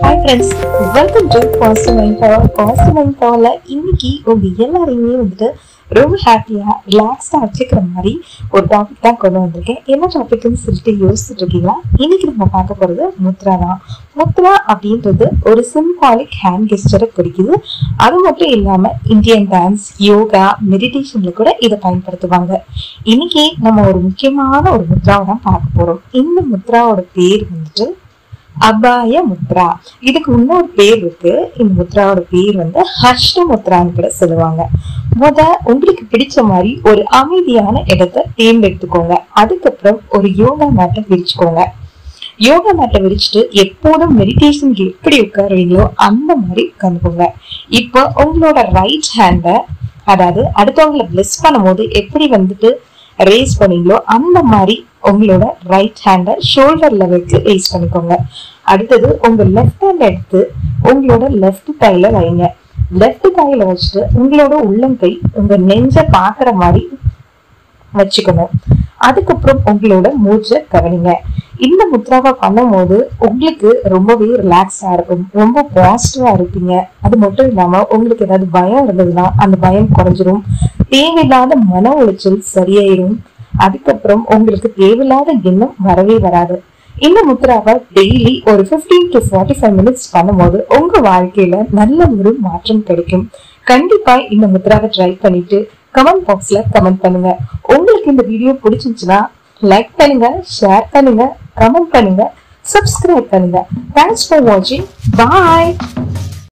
hi friends welcome to positive mind power positive mind பவர்ல இன்னைக்கு உங்க எல்லாரையுமே வந்துட்டு ரொம்ப ஹாப்பியா ரிலாக்ஸ்டா வச்சுக்கிற மாதிரி ஒரு டாபிக் தான் கொண்டு வந்திருக்கேன் என்ன டாபிக்னு சொல்லிட்டு யோசிச்சுட்டு இருக்கீங்களா இன்னைக்கு நம்ம பார்க்க போறது முத்ரா தான் முத்ரா அப்படின்றது ஒரு சிம்பாலிக் ஹேண்ட் கெஸ்டரை குறிக்குது அது மட்டும் இல்லாம இந்தியன் டான்ஸ் யோகா மெடிடேஷன்ல கூட இதை பயன்படுத்துவாங்க இன்னைக்கு நம்ம ஒரு முக்கியமான ஒரு முத்ராவை தான் பார்க்க போறோம் இந்த முத்ராவோட பேர் வந்துட்டு அபாய முத்ரா இதுக்கு இன்னொரு பேர் இருக்கு இந்த முத்ராவோட பேர் வந்து ஹர்ஷ்ட முத்ரான்னு கூட சொல்லுவாங்க முத உங்களுக்கு பிடிச்ச மாதிரி ஒரு அமைதியான இடத்தை தேர்ந்தெடுத்துக்கோங்க அதுக்கப்புறம் ஒரு யோகா மேட்டை விரிச்சுக்கோங்க யோகா மேட்டை விரிச்சுட்டு எப்போதும் மெடிடேஷனுக்கு எப்படி உட்காருவீங்களோ அந்த மாதிரி உட்காந்துக்கோங்க இப்போ உங்களோட ரைட் ஹேண்டை அதாவது அடுத்தவங்களை பிளஸ் பண்ணும்போது எப்படி வந்துட்டு ரேஸ் பண்ணீங்களோ அந்த மாதிரி உங்களோட ரைட் ஹேண்டை ஷோல்டர் லெவலுக்கு ரேஸ் பண்ணிக்கோங்க அடுத்தது உங்க லெஃப்ட் ஹேண்ட் எடுத்து உங்களோட லெஃப்ட் கையில வைங்க லெஃப்ட் கையில வச்சுட்டு உங்களோட உள்ளங்கை உங்க நெஞ்ச பாக்குற மாதிரி வச்சுக்கணும் அதுக்கப்புறம் உங்களோட மூச்சை கவனிங்க இந்த முத்ராவை பண்ணும்போது உங்களுக்கு ரொம்பவே ரிலாக்ஸா இருக்கும் ரொம்ப பாசிட்டிவா இருப்பீங்க அது மட்டும் இல்லாம உங்களுக்கு ஏதாவது பயம் இருந்ததுன்னா அந்த பயம் குறைஞ்சிரும் தேவையில்லாத மன உளைச்சல் சரியாயிரும் அதுக்கப்புறம் உங்களுக்கு தேவையில்லாத எண்ணம் வரவே வராது இந்த முத்ராவை டெய்லி ஒரு 15 டு ஃபார்ட்டி ஃபைவ் மினிட்ஸ் பண்ணும்போது உங்க வாழ்க்கையில நல்ல ஒரு மாற்றம் கிடைக்கும் கண்டிப்பா இந்த முத்ராவை ட்ரை பண்ணிட்டு கமெண்ட் பாக்ஸ்ல கமெண்ட் பண்ணுங்க உங்களுக்கு இந்த வீடியோ பிடிச்சிருந்துச்சுன்னா லைக் பண்ணுங்க ஷேர் பண்ணுங்க கமெண்ட் பண்ணுங்க சப்ஸ்கிரைப் பண்ணுங்க தேங்க்ஸ் ஃபார் வாட்சிங் பாய்